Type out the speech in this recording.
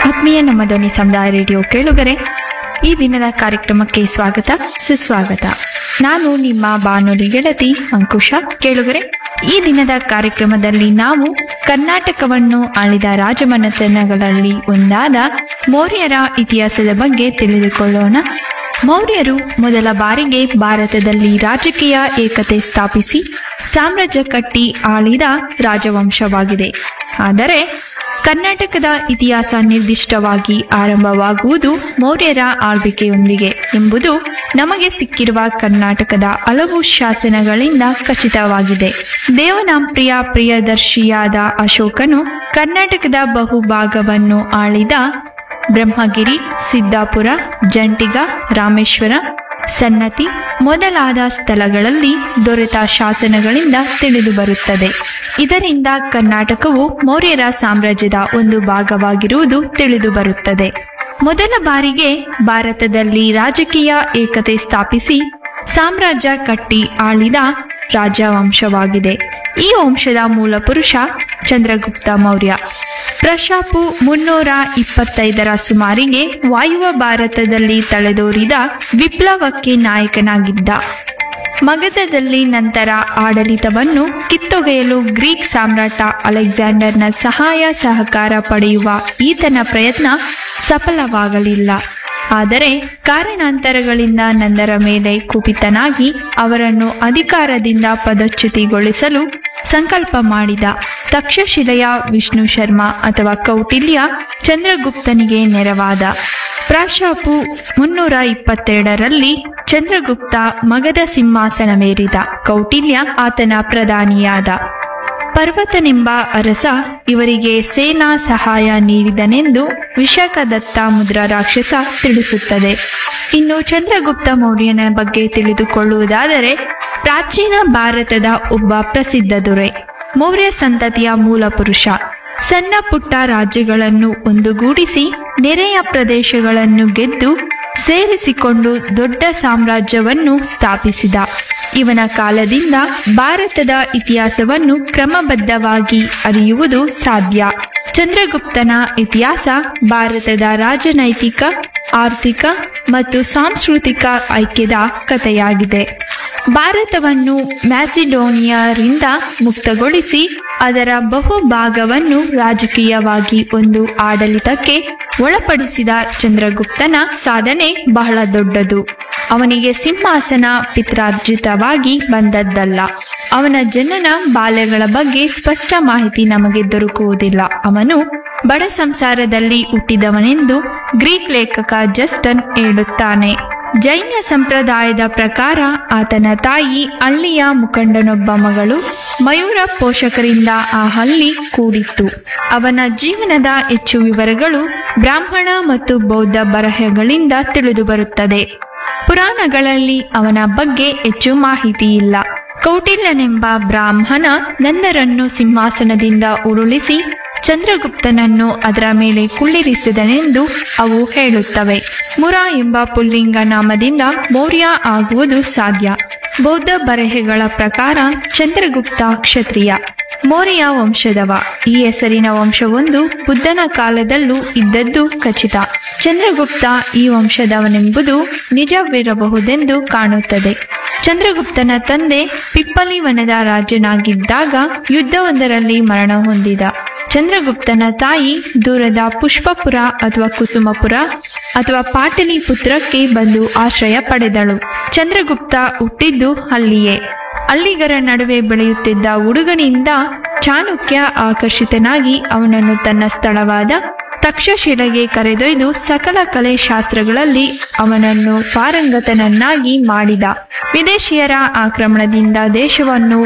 ಆತ್ಮೀಯ ನಮ್ಮ ಧ್ವನಿ ಸಮುದಾಯ ರೇಡಿಯೋ ಕೇಳುಗರೆ ಈ ದಿನದ ಕಾರ್ಯಕ್ರಮಕ್ಕೆ ಸ್ವಾಗತ ಸುಸ್ವಾಗತ ನಾನು ನಿಮ್ಮ ಬಾನುಲಿ ಗೆಳತಿ ಅಂಕುಶ ಕೇಳುಗರೆ ಈ ದಿನದ ಕಾರ್ಯಕ್ರಮದಲ್ಲಿ ನಾವು ಕರ್ನಾಟಕವನ್ನು ಆಳಿದ ರಾಜಮನೆತನಗಳಲ್ಲಿ ಒಂದಾದ ಮೌರ್ಯರ ಇತಿಹಾಸದ ಬಗ್ಗೆ ತಿಳಿದುಕೊಳ್ಳೋಣ ಮೌರ್ಯರು ಮೊದಲ ಬಾರಿಗೆ ಭಾರತದಲ್ಲಿ ರಾಜಕೀಯ ಏಕತೆ ಸ್ಥಾಪಿಸಿ ಸಾಮ್ರಾಜ್ಯ ಕಟ್ಟಿ ಆಳಿದ ರಾಜವಂಶವಾಗಿದೆ ಆದರೆ ಕರ್ನಾಟಕದ ಇತಿಹಾಸ ನಿರ್ದಿಷ್ಟವಾಗಿ ಆರಂಭವಾಗುವುದು ಮೌರ್ಯರ ಆಳ್ವಿಕೆಯೊಂದಿಗೆ ಎಂಬುದು ನಮಗೆ ಸಿಕ್ಕಿರುವ ಕರ್ನಾಟಕದ ಹಲವು ಶಾಸನಗಳಿಂದ ಖಚಿತವಾಗಿದೆ ದೇವನಾಂಪ್ರಿಯ ಪ್ರಿಯದರ್ಶಿಯಾದ ಅಶೋಕನು ಕರ್ನಾಟಕದ ಬಹುಭಾಗವನ್ನು ಆಳಿದ ಬ್ರಹ್ಮಗಿರಿ ಸಿದ್ದಾಪುರ ಜಂಟಿಗ ರಾಮೇಶ್ವರ ಸನ್ನತಿ ಮೊದಲಾದ ಸ್ಥಳಗಳಲ್ಲಿ ದೊರೆತ ಶಾಸನಗಳಿಂದ ತಿಳಿದುಬರುತ್ತದೆ ಇದರಿಂದ ಕರ್ನಾಟಕವು ಮೌರ್ಯರ ಸಾಮ್ರಾಜ್ಯದ ಒಂದು ಭಾಗವಾಗಿರುವುದು ತಿಳಿದುಬರುತ್ತದೆ ಮೊದಲ ಬಾರಿಗೆ ಭಾರತದಲ್ಲಿ ರಾಜಕೀಯ ಏಕತೆ ಸ್ಥಾಪಿಸಿ ಸಾಮ್ರಾಜ್ಯ ಕಟ್ಟಿ ಆಳಿದ ರಾಜವಂಶವಾಗಿದೆ ಈ ವಂಶದ ಮೂಲ ಪುರುಷ ಚಂದ್ರಗುಪ್ತ ಮೌರ್ಯ ಪ್ರಶಾಪು ಮುನ್ನೂರ ಇಪ್ಪತ್ತೈದರ ಸುಮಾರಿಗೆ ವಾಯುವ ಭಾರತದಲ್ಲಿ ತಲೆದೋರಿದ ವಿಪ್ಲವಕ್ಕೆ ನಾಯಕನಾಗಿದ್ದ ಮಗಧದಲ್ಲಿ ನಂತರ ಆಡಳಿತವನ್ನು ಕಿತ್ತೊಗೆಯಲು ಗ್ರೀಕ್ ಸಾಮ್ರಾಟ ಅಲೆಕ್ಸಾಂಡರ್ನ ಸಹಾಯ ಸಹಕಾರ ಪಡೆಯುವ ಈತನ ಪ್ರಯತ್ನ ಸಫಲವಾಗಲಿಲ್ಲ ಆದರೆ ಕಾರಣಾಂತರಗಳಿಂದ ನಂದರ ಮೇಲೆ ಕುಪಿತನಾಗಿ ಅವರನ್ನು ಅಧಿಕಾರದಿಂದ ಪದಚ್ಯುತಿಗೊಳಿಸಲು ಸಂಕಲ್ಪ ಮಾಡಿದ ತಕ್ಷಶಿಲೆಯ ವಿಷ್ಣು ಶರ್ಮ ಅಥವಾ ಕೌಟಿಲ್ಯ ಚಂದ್ರಗುಪ್ತನಿಗೆ ನೆರವಾದ ಪ್ರಾಶಾಪು ಮುನ್ನೂರ ಇಪ್ಪತ್ತೆರಡರಲ್ಲಿ ಚಂದ್ರಗುಪ್ತ ಮಗಧ ಸಿಂಹಾಸನವೇರಿದ ಕೌಟಿಲ್ಯ ಆತನ ಪ್ರಧಾನಿಯಾದ ಪರ್ವತನೆಂಬ ಅರಸ ಇವರಿಗೆ ಸೇನಾ ಸಹಾಯ ನೀಡಿದನೆಂದು ವಿಶಾಖದತ್ತ ಮುದ್ರ ರಾಕ್ಷಸ ತಿಳಿಸುತ್ತದೆ ಇನ್ನು ಚಂದ್ರಗುಪ್ತ ಮೌರ್ಯನ ಬಗ್ಗೆ ತಿಳಿದುಕೊಳ್ಳುವುದಾದರೆ ಪ್ರಾಚೀನ ಭಾರತದ ಒಬ್ಬ ಪ್ರಸಿದ್ಧ ದೊರೆ ಮೌರ್ಯ ಸಂತತಿಯ ಮೂಲ ಪುರುಷ ಸಣ್ಣ ಪುಟ್ಟ ರಾಜ್ಯಗಳನ್ನು ಒಂದುಗೂಡಿಸಿ ನೆರೆಯ ಪ್ರದೇಶಗಳನ್ನು ಗೆದ್ದು ಸೇರಿಸಿಕೊಂಡು ದೊಡ್ಡ ಸಾಮ್ರಾಜ್ಯವನ್ನು ಸ್ಥಾಪಿಸಿದ ಇವನ ಕಾಲದಿಂದ ಭಾರತದ ಇತಿಹಾಸವನ್ನು ಕ್ರಮಬದ್ಧವಾಗಿ ಅರಿಯುವುದು ಸಾಧ್ಯ ಚಂದ್ರಗುಪ್ತನ ಇತಿಹಾಸ ಭಾರತದ ರಾಜನೈತಿಕ ಆರ್ಥಿಕ ಮತ್ತು ಸಾಂಸ್ಕೃತಿಕ ಐಕ್ಯದ ಕಥೆಯಾಗಿದೆ ಭಾರತವನ್ನು ಮ್ಯಾಸಿಡೋನಿಯಾರಿಂದ ಮುಕ್ತಗೊಳಿಸಿ ಅದರ ಬಹುಭಾಗವನ್ನು ರಾಜಕೀಯವಾಗಿ ಒಂದು ಆಡಳಿತಕ್ಕೆ ಒಳಪಡಿಸಿದ ಚಂದ್ರಗುಪ್ತನ ಸಾಧನೆ ಬಹಳ ದೊಡ್ಡದು ಅವನಿಗೆ ಸಿಂಹಾಸನ ಪಿತ್ರಾರ್ಜಿತವಾಗಿ ಬಂದದ್ದಲ್ಲ ಅವನ ಜನನ ಬಾಲ್ಯಗಳ ಬಗ್ಗೆ ಸ್ಪಷ್ಟ ಮಾಹಿತಿ ನಮಗೆ ದೊರಕುವುದಿಲ್ಲ ಅವನು ಬಡ ಸಂಸಾರದಲ್ಲಿ ಹುಟ್ಟಿದವನೆಂದು ಗ್ರೀಕ್ ಲೇಖಕ ಜಸ್ಟನ್ ಹೇಳುತ್ತಾನೆ ಜೈನ ಸಂಪ್ರದಾಯದ ಪ್ರಕಾರ ಆತನ ತಾಯಿ ಹಳ್ಳಿಯ ಮುಖಂಡನೊಬ್ಬ ಮಗಳು ಮಯೂರ ಪೋಷಕರಿಂದ ಆ ಹಳ್ಳಿ ಕೂಡಿತ್ತು ಅವನ ಜೀವನದ ಹೆಚ್ಚು ವಿವರಗಳು ಬ್ರಾಹ್ಮಣ ಮತ್ತು ಬೌದ್ಧ ಬರಹಗಳಿಂದ ತಿಳಿದುಬರುತ್ತದೆ ಪುರಾಣಗಳಲ್ಲಿ ಅವನ ಬಗ್ಗೆ ಹೆಚ್ಚು ಮಾಹಿತಿ ಇಲ್ಲ ಕೌಟಿಲ್ಯನೆಂಬ ಬ್ರಾಹ್ಮಣ ನಂದರನ್ನು ಸಿಂಹಾಸನದಿಂದ ಉರುಳಿಸಿ ಚಂದ್ರಗುಪ್ತನನ್ನು ಅದರ ಮೇಲೆ ಕುಳ್ಳಿರಿಸಿದನೆಂದು ಅವು ಹೇಳುತ್ತವೆ ಮುರ ಎಂಬ ಪುಲ್ಲಿಂಗ ನಾಮದಿಂದ ಮೌರ್ಯ ಆಗುವುದು ಸಾಧ್ಯ ಬೌದ್ಧ ಬರೆಹಗಳ ಪ್ರಕಾರ ಚಂದ್ರಗುಪ್ತ ಕ್ಷತ್ರಿಯ ಮೌರ್ಯ ವಂಶದವ ಈ ಹೆಸರಿನ ವಂಶವೊಂದು ಬುದ್ಧನ ಕಾಲದಲ್ಲೂ ಇದ್ದದ್ದು ಖಚಿತ ಚಂದ್ರಗುಪ್ತ ಈ ವಂಶದವನೆಂಬುದು ನಿಜವಿರಬಹುದೆಂದು ಕಾಣುತ್ತದೆ ಚಂದ್ರಗುಪ್ತನ ತಂದೆ ಪಿಪ್ಪಲಿವನದ ರಾಜನಾಗಿದ್ದಾಗ ಯುದ್ಧವೊಂದರಲ್ಲಿ ಮರಣ ಹೊಂದಿದ ಚಂದ್ರಗುಪ್ತನ ತಾಯಿ ದೂರದ ಪುಷ್ಪಪುರ ಅಥವಾ ಕುಸುಮಪುರ ಅಥವಾ ಪಾಟಲಿಪುತ್ರಕ್ಕೆ ಬಂದು ಆಶ್ರಯ ಪಡೆದಳು ಚಂದ್ರಗುಪ್ತ ಹುಟ್ಟಿದ್ದು ಅಲ್ಲಿಯೇ ಅಲ್ಲಿಗರ ನಡುವೆ ಬೆಳೆಯುತ್ತಿದ್ದ ಹುಡುಗನಿಂದ ಚಾಣಕ್ಯ ಆಕರ್ಷಿತನಾಗಿ ಅವನನ್ನು ತನ್ನ ಸ್ಥಳವಾದ ತಕ್ಷಶಿಲೆಗೆ ಕರೆದೊಯ್ದು ಸಕಲ ಕಲೆ ಶಾಸ್ತ್ರಗಳಲ್ಲಿ ಅವನನ್ನು ಪಾರಂಗತನನ್ನಾಗಿ ಮಾಡಿದ ವಿದೇಶಿಯರ ಆಕ್ರಮಣದಿಂದ ದೇಶವನ್ನು